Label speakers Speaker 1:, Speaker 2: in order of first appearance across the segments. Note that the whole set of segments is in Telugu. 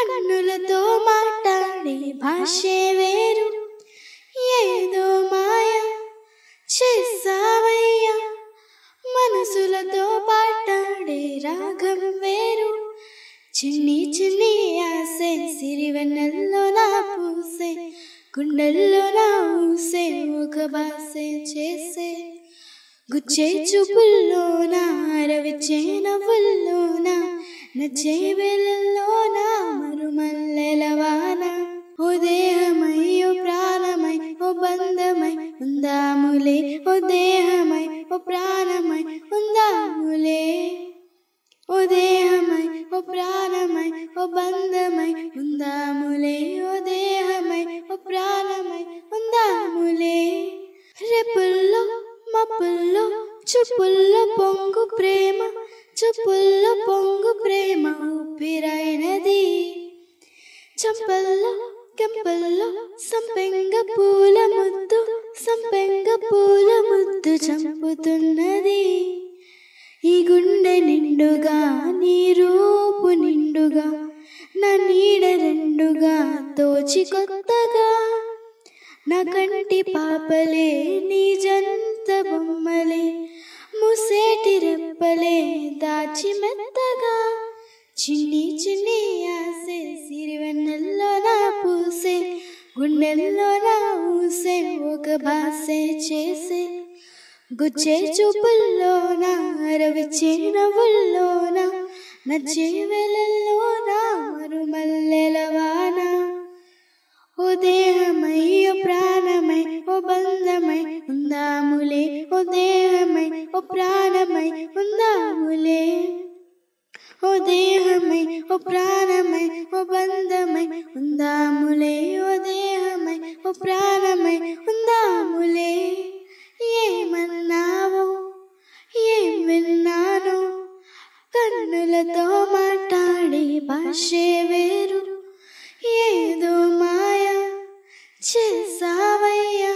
Speaker 1: కన్నులతో మాట్లాడే భాషే వేరు ఏదో మాయ చేసావయ్యా మనసులతో పాటాడే రాగం వేరు చిన్ని చిన్ని ఆసే సిరివెన్నెల్లో నా పూసే గుండెల్లో నా ఊసే ఒక బాసే చేసే గుచ్చే చూపుల్లోన అరవిచ్చే నవ్వుల్లోన నచ్చే వేళల్లోన మరుమల్లెలవాన ఓ దేహమై ఓ ప్రాణమై ఓ బంధమై ఉందాములే ఓ దేహమై ఓ ప్రాణమై ఉందాములే ఓ దేహమై ఓ ప్రాణమై ఓ బంధమై ఉందాములే ఓ దేహమై ఓ ప్రాణమై ఉందాములే రెప్పుల్లో మప్పుల్లో చుప్పుల్లో పొంగు ప్రేమ చుప్పుల్లో పొంగు ప్రేమ ఊపిరైనది చంపల్లో కెంపల్లో సంపెంగ పూల ముద్దు సంపెంగ పూల ముద్దు చంపుతున్నది ఈ గుండె నిండుగా నీ రూపు నిండుగా నా నీడ రెండుగా తోచి కొత్తగా నా కంటి పాపలే నీ జంత బొమ్మలే ముసేటి రెప్పలే దాచి మెత్తగా చిన్ని చిన్ని ఆసే సిరివెన్నెల్లో నా పూసే గుండెల్లో నా ఊసే ఒక బాసే చేసే గుచ్చే చూపుల్లోన అరవిచ్చే నవ్వుల్లోన నచ్చే వేళల్లోన మరుమల్లెలవాన ఓ దేహమై ఓ ప్రాణమై ఓ బంధమై ఉందాములే ఓ దేహమై ఓ ప్రాణమై ఉందాములే ఓ దేహమై ఓ ప్రాణమై ఓ బంధమై ఉందాములే ఓ దేహమై ఓ ప్రాణమై ఉందాములే ఏమన్నావో ఏం విన్నాను కన్నులతో మాట్లాడే భాషే వేరు ఏదో మాయ చేసావయ్యా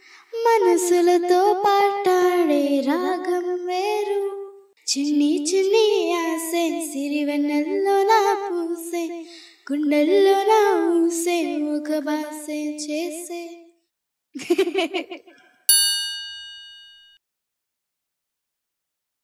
Speaker 1: మనసులతో పాటాడే రాగం వేరు చిన్ని చిన్ని ఆసే సిరివెన్నెల్లో నా పూసే గుండెల్లో నా ఊసే ఒక బాసే చేసే